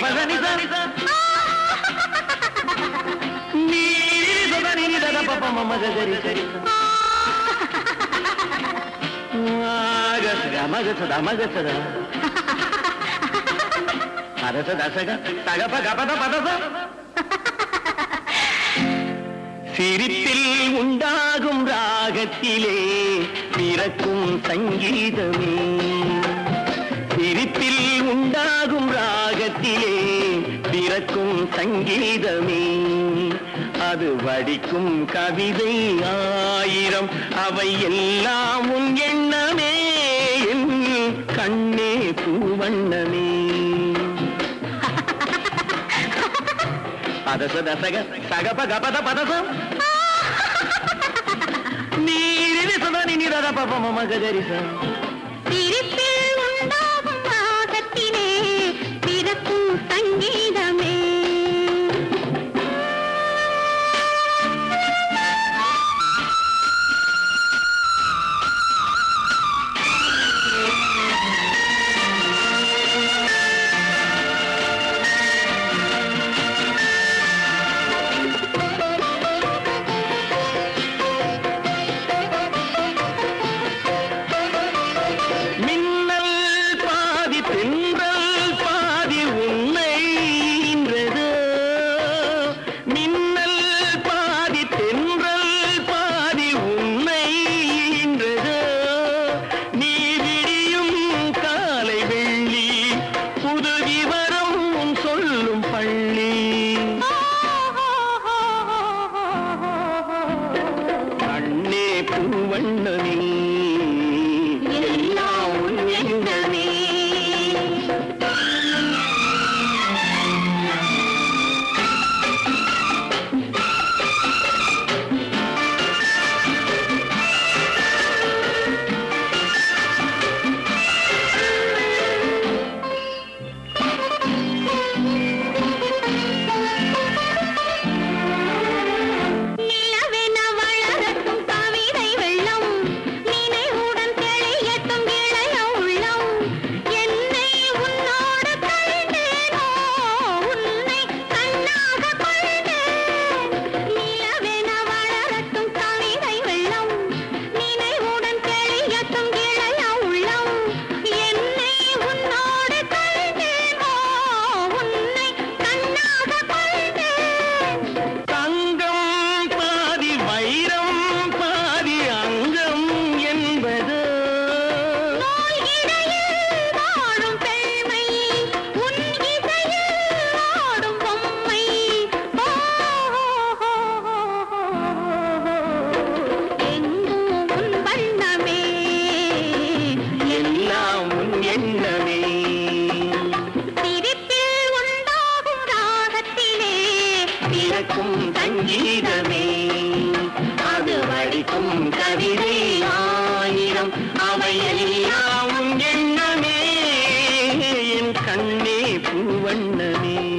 பதனி சனி ச நீரி சதனி நி தத பப மம கரி சரி மக மக சத மக சத அரச தசக தகப கபத பதச சிரிப்பில் உண்டாகும் ராகத்திலே பிறக்கும் சங்கீதமே சிரிப்பில் உண்டாகும் ராகத்திலே பிறக்கும் சங்கீதமே அது வடிக்கும் கவிதை ஆயிரம் அவை எல்லாம் உன் எண்ணமே என் கண்ணே பூவண்ணமே பதச தசக சகப கபத பதசம் நீரிதி சதனி நிரத பப மம கதரிசம் சிரிப்பில் உண்டாகும் ராகத்திலே பிறக்கும் சங்கீதமே மின்னல் பாதி தென்றல் பாதி உன்னை ஈன்றது. மின்னல் பாதி தென்றல் பாதி உன்னை ஈன்றது. நீ விடியும் காலை வெள்ளி புது விவரம் உன் சொல்லும் பள்ளி கண்ணே பூவண்ணமே எல்லாம் உன் எண்ணமே நிலவென வளரட்டும் கவிதை வெள்ளம் நினைவுடன் தெளியட்டும் இளைய உள்ளம் என்னை உன்னோடு கண்டேனோ உன்னை கண்ணாக கொண்டேன் நிலவென வளரட்டும் கவிதை வெள்ளம் நினைவுடன் தெளியட்டும் இளைய உள்ளம் என்னை உன்னோடு கண்டேனோ உன்னை கண்ணாக கொண்டேன் தங்கம் பாதி வைரம் பாதி அங்கம் என்பது நூல் இடையில் வாழும் பெண்மை உன் இசையில் ஆடும் பொம்மை ஓ, எங்கும் உன் வண்ணமே எல்லாம் உன் எண்ணமே சிரிப்பில் உண்டாகும் ராகத்திலே பிறக்கும் சங்கீதமே அது வடிக்கும் கவிதை ஆயிரம் அவை எல்லாம் உன் எண்ணமே என் கண்ணே பூவண்ணமே